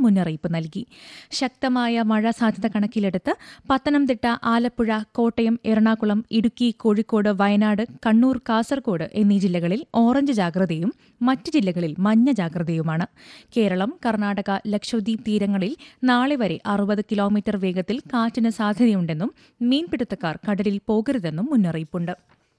മുന്നറിയിപ്പ് നൽകി ശക്തമായ മഴ സാധ്യത കണക്കിലെടുത്ത് പത്തനംതിട്ട ആലപ്പുഴ കോട്ടയം എറണാകുളം ഇടുക്കി കോഴിക്കോട് വയനാട് കണ്ണൂർ കാസർഗോഡ് എന്നീ ജില്ലകളിൽ ഓറഞ്ച് ജാഗ്രതയും മറ്റ് ജില്ലകളിൽ മഞ്ഞ ജാഗ്രതയുമാണ് കേരളം കർണാടക ലക്ഷദ്വീപ് തീരങ്ങളിൽ നാളെ വരെ അറുപത് കിലോമീറ്റർ വേഗത്തിൽ കാറ്റിന് സാധ്യതയുണ്ടെന്നും മീൻപിടുത്തക്കാർ കടലിൽ പോകരുതെന്നും മുന്നറിയിപ്പുണ്ട്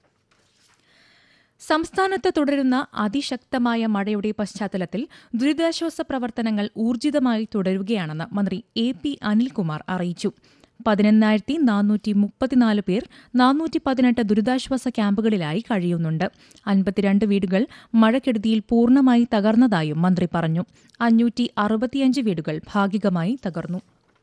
സംസ്ഥാനത്ത് തുടരുന്ന അതിശക്തമായ മഴയുടെ പശ്ചാത്തലത്തിൽ ദുരിതാശ്വാസ പ്രവർത്തനങ്ങൾ ഊർജിതമായി തുടരുകയാണെന്ന് മന്ത്രി എ പി അനിൽകുമാർ അറിയിച്ചു പതിനൊന്നായിരത്തി നാനൂറ്റി മുപ്പത്തിനാല് പേർ നാനൂറ്റി പതിനെട്ട് ദുരിതാശ്വാസ ക്യാമ്പുകളിലായി കഴിയുന്നുണ്ട് അൻപത്തിരണ്ട് വീടുകൾ മഴക്കെടുതിയിൽ പൂർണ്ണമായി തകർന്നതായും മന്ത്രി പറഞ്ഞു അഞ്ഞൂറ്റി അറുപത്തിയഞ്ച് വീടുകൾ ഭാഗികമായി തകർന്നു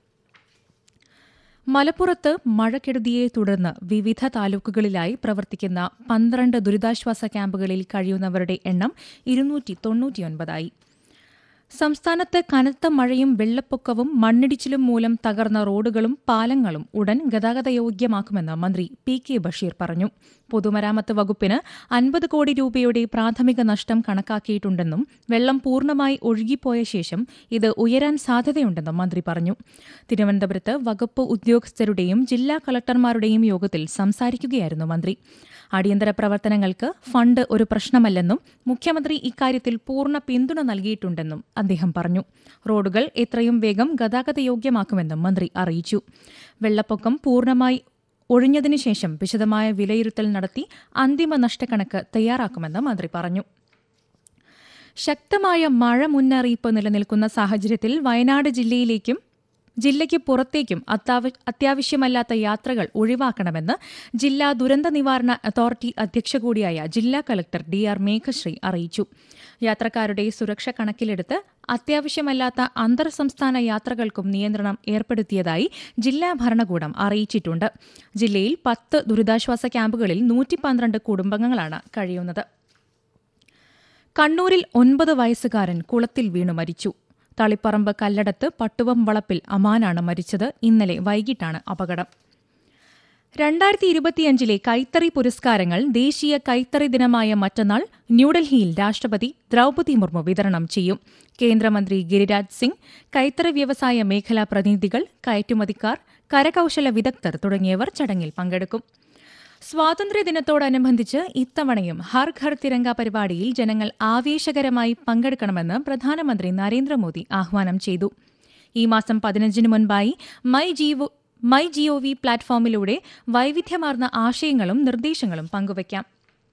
മലപ്പുറത്ത് മഴക്കെടുതിയെ തുടർന്ന് വിവിധ താലൂക്കുകളിലായി പ്രവർത്തിക്കുന്ന പന്ത്രണ്ട് ദുരിതാശ്വാസ ക്യാമ്പുകളിൽ കഴിയുന്നവരുടെ എണ്ണം ഇരുന്നൂറ്റി തൊണ്ണൂറ്റിയൊൻപതായി സംസ്ഥാനത്ത് കനത്ത മഴയും വെള്ളപ്പൊക്കവും മണ്ണിടിച്ചിലും മൂലം തകർന്ന റോഡുകളും പാലങ്ങളും ഉടൻ ഗതാഗതയോഗ്യമാക്കുമെന്ന് മന്ത്രി പി കെ ബഷീർ പറഞ്ഞു പൊതുമരാമത്ത് വകുപ്പിന് അൻപത് കോടി രൂപയുടെ പ്രാഥമിക നഷ്ടം കണക്കാക്കിയിട്ടുണ്ടെന്നും വെള്ളം പൂർണ്ണമായി ഒഴുകിപ്പോയ ശേഷം ഇത് ഉയരാൻ സാധ്യതയുണ്ടെന്നും മന്ത്രി പറഞ്ഞു തിരുവനന്തപുരത്ത് വകുപ്പ് ഉദ്യോഗസ്ഥരുടെയും ജില്ലാ കളക്ടർമാരുടെയും യോഗത്തിൽ സംസാരിക്കുകയായിരുന്നു മന്ത്രി അടിയന്തര പ്രവർത്തനങ്ങൾക്ക് ഫണ്ട് ഒരു പ്രശ്നമല്ലെന്നും മുഖ്യമന്ത്രി ഇക്കാര്യത്തിൽ പൂർണ്ണ പിന്തുണ നൽകിയിട്ടുണ്ടെന്നും അദ്ദേഹം പറഞ്ഞു റോഡുകൾ എത്രയും വേഗം ഗതാഗതയോഗ്യമാക്കുമെന്നും മന്ത്രി അറിയിച്ചു വെള്ളപ്പൊക്കം പൂർണ്ണമായി ഒഴിഞ്ഞതിനു ശേഷം വിശദമായ വിലയിരുത്തൽ നടത്തി അന്തിമ നഷ്ടക്കണക്ക് തയ്യാറാക്കുമെന്ന് മന്ത്രി പറഞ്ഞു ശക്തമായ മഴ മുന്നറിയിപ്പ് നിലനിൽക്കുന്ന സാഹചര്യത്തിൽ വയനാട് ജില്ലയിലേക്കും ജില്ലയ്ക്ക് പുറത്തേക്കും അത്താവ- അത്യാവശ്യമല്ലാത്ത യാത്രകൾ ഒഴിവാക്കണമെന്ന് ജില്ലാ ദുരന്ത നിവാരണ അതോറിറ്റി അധ്യക്ഷ കൂടിയായ ജില്ലാ കളക്ടർ ഡി ആർ മേഘശ്രീ അറിയിച്ചു യാത്രക്കാരുടെ സുരക്ഷ കണക്കിലെടുത്ത് അത്യാവശ്യമല്ലാത്ത അന്തർ സംസ്ഥാന യാത്രകൾക്കും നിയന്ത്രണം ഏർപ്പെടുത്തിയതായി ജില്ലാ ഭരണകൂടം അറിയിച്ചിട്ടുണ്ട് ജില്ലയിൽ പത്ത് ദുരിതാശ്വാസ ക്യാമ്പുകളിൽ നൂറ്റി പന്ത്രണ്ട് കുടുംബങ്ങളാണ് കഴിയുന്നത് കണ്ണൂരിൽ ഒൻപത് വയസ്സുകാരൻ കുളത്തിൽ വീണു മരിച്ചു തളിപ്പറമ്പ് കല്ലടത്ത് പട്ടുവം വളപ്പിൽ അമാനാണ് മരിച്ചത് ഇന്നലെ വൈകിട്ടാണ് അപകടം രണ്ടായിരത്തി ഇരുപത്തിയഞ്ചിലെ കൈത്തറി പുരസ്കാരങ്ങൾ ദേശീയ കൈത്തറി ദിനമായ മറ്റന്നാൾ ന്യൂഡൽഹിയിൽ രാഷ്ട്രപതി ദ്രൌപതി മുർമു വിതരണം ചെയ്യും കേന്ദ്രമന്ത്രി ഗിരിരാജ് സിംഗ് കൈത്തറി വ്യവസായ മേഖലാ പ്രതിനിധികൾ കയറ്റുമതിക്കാർ കരകൌശല വിദഗ്ധർ തുടങ്ങിയവർ ചടങ്ങിൽ പങ്കെടുക്കും സ്വാതന്ത്ര്യദിനത്തോടനുബന്ധിച്ച് ഇത്തവണയും ഹർ ഘർ തിരങ്ക പരിപാടിയിൽ ജനങ്ങൾ ആവേശകരമായി പങ്കെടുക്കണമെന്ന് പ്രധാനമന്ത്രി നരേന്ദ്രമോദി ആഹ്വാനം ചെയ്തു ഈ മാസം പതിനഞ്ചിന് മുൻപായി മൈ ജീവോ മൈ ജിഒവി പ്ലാറ്റ്ഫോമിലൂടെ വൈവിധ്യമാർന്ന ആശയങ്ങളും നിർദ്ദേശങ്ങളും പങ്കുവയ്ക്കാം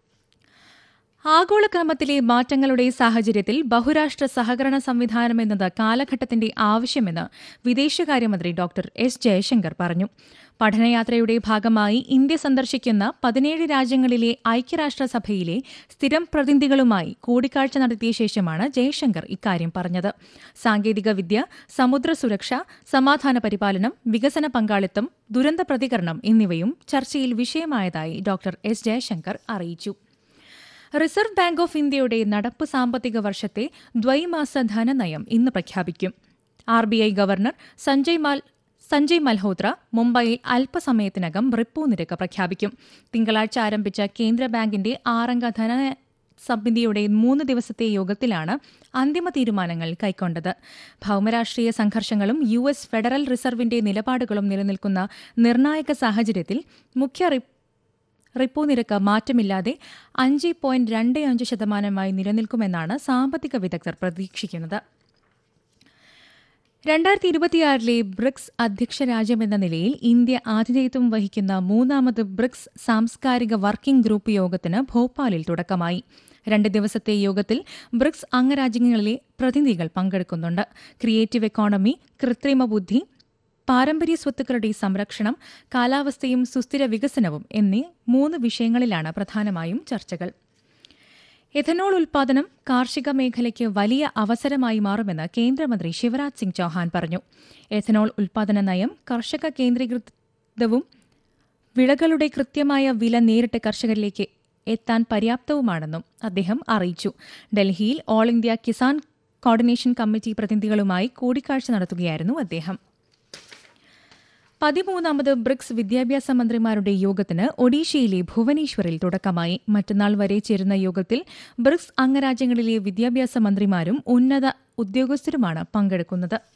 ആഗോളക്രമത്തിലെ മാറ്റങ്ങളുടെ സാഹചര്യത്തിൽ ബഹുരാഷ്ട്ര സഹകരണ സംവിധാനം എന്നത് കാലഘട്ടത്തിന്റെ ആവശ്യമെന്ന് വിദേശകാര്യമന്ത്രി ഡോക്ടർ എസ് ജയശങ്കർ പറഞ്ഞു പഠനയാത്രയുടെ ഭാഗമായി ഇന്ത്യ സന്ദർശിക്കുന്ന പതിനേഴ് രാജ്യങ്ങളിലെ ഐക്യരാഷ്ട്രസഭയിലെ സ്ഥിരം പ്രതിനിധികളുമായി കൂടിക്കാഴ്ച നടത്തിയ ശേഷമാണ് ജയശങ്കർ ഇക്കാര്യം പറഞ്ഞത് സാങ്കേതികവിദ്യ സമുദ്ര സുരക്ഷ സമാധാന പരിപാലനം വികസന പങ്കാളിത്തം ദുരന്ത പ്രതികരണം എന്നിവയും ചർച്ചയിൽ വിഷയമായതായി ഡോക്ടർ എസ് ജയശങ്കർ അറിയിച്ചു റിസർവ് ബാങ്ക് ഓഫ് ഇന്ത്യയുടെ നടപ്പ് സാമ്പത്തിക വർഷത്തെ ദ്വൈമാസ ധനനയം ഇന്ന് പ്രഖ്യാപിക്കും R B I governor Sanjay Mal Sanjay Malhotra മുംബൈയിൽ അല്പസമയത്തിനകം റിപ്പോ നിരക്ക് പ്രഖ്യാപിക്കും തിങ്കളാഴ്ച ആരംഭിച്ച കേന്ദ്ര ബാങ്കിന്റെ ആറംഗ ധന സമിതിയുടെ മൂന്ന് ദിവസത്തെ യോഗത്തിലാണ് അന്തിമ തീരുമാനങ്ങൾ കൈക്കൊണ്ടത് ഭൌമരാഷ്ട്രീയ സംഘർഷങ്ങളും യു എസ് ഫെഡറൽ റിസർവിന്റെ നിലപാടുകളും നിലനിൽക്കുന്ന നിർണായക സാഹചര്യത്തിൽ മുഖ്യ റിപ്പ് റിപ്പോ നിരക്ക് മാറ്റമില്ലാതെ അഞ്ച് പോയിന്റ് രണ്ട് അഞ്ച് ശതമാനമായി നിലനിൽക്കുമെന്നാണ് സാമ്പത്തിക വിദഗ്ധർ പ്രതീക്ഷിക്കുന്നത് രണ്ടായിരത്തി ഇരുപത്തിയാറിലെ ബ്രിക്സ് അധ്യക്ഷ രാജ്യമെന്ന നിലയിൽ ഇന്ത്യ ആതിഥേയത്വം വഹിക്കുന്ന മൂന്നാമത് ബ്രിക്സ് സാംസ്കാരിക വർക്കിംഗ് ഗ്രൂപ്പ് യോഗത്തിന് ഭോപ്പാലിൽ തുടക്കമായി രണ്ട് ദിവസത്തെ യോഗത്തിൽ ബ്രിക്സ് അംഗരാജ്യങ്ങളിലെ പ്രതിനിധികൾ പങ്കെടുക്കുന്നുണ്ട് ക്രിയേറ്റീവ് എക്കോണമി കൃത്രിമ ബുദ്ധി പാരമ്പര്യ സ്വത്തുക്കളുടെ സംരക്ഷണം കാലാവസ്ഥയും സുസ്ഥിര വികസനവും എന്നീ മൂന്ന് വിഷയങ്ങളിലാണ് പ്രധാനമായും ചർച്ചകൾ എഥനോൾ ഉൽപാദനം കാർഷിക മേഖലയ്ക്ക് വലിയ അവസരമായി മാറുമെന്ന് കേന്ദ്രമന്ത്രി ശിവരാജ് സിംഗ് ചൌഹാൻ പറഞ്ഞു എഥനോൾ ഉൽപാദന നയം കർഷക കേന്ദ്രീകൃതവും വിളകളുടെ കൃത്യമായ വില നേരിട്ട് കർഷകരിലേക്ക് എത്താൻ പര്യാപ്തവുമാണെന്നും അദ്ദേഹം അറിയിച്ചു ഡൽഹിയിൽ all India Kisan coordination committee പ്രതിനിധികളുമായി കൂടിക്കാഴ്ച നടത്തുകയായിരുന്നു അദ്ദേഹം പതിമൂന്നാമത് ബ്രിക്സ് വിദ്യാഭ്യാസ മന്ത്രിമാരുടെ യോഗത്തിന് ഒഡീഷയിലെ ഭുവനേശ്വറിൽ തുടക്കമായി മറ്റന്നാൾ വരെ ചേരുന്ന യോഗത്തിൽ ബ്രിക്സ് അംഗരാജ്യങ്ങളിലെ വിദ്യാഭ്യാസ മന്ത്രിമാരും ഉന്നത ഉദ്യോഗസ്ഥരുമാണ് പങ്കെടുക്കുന്നത്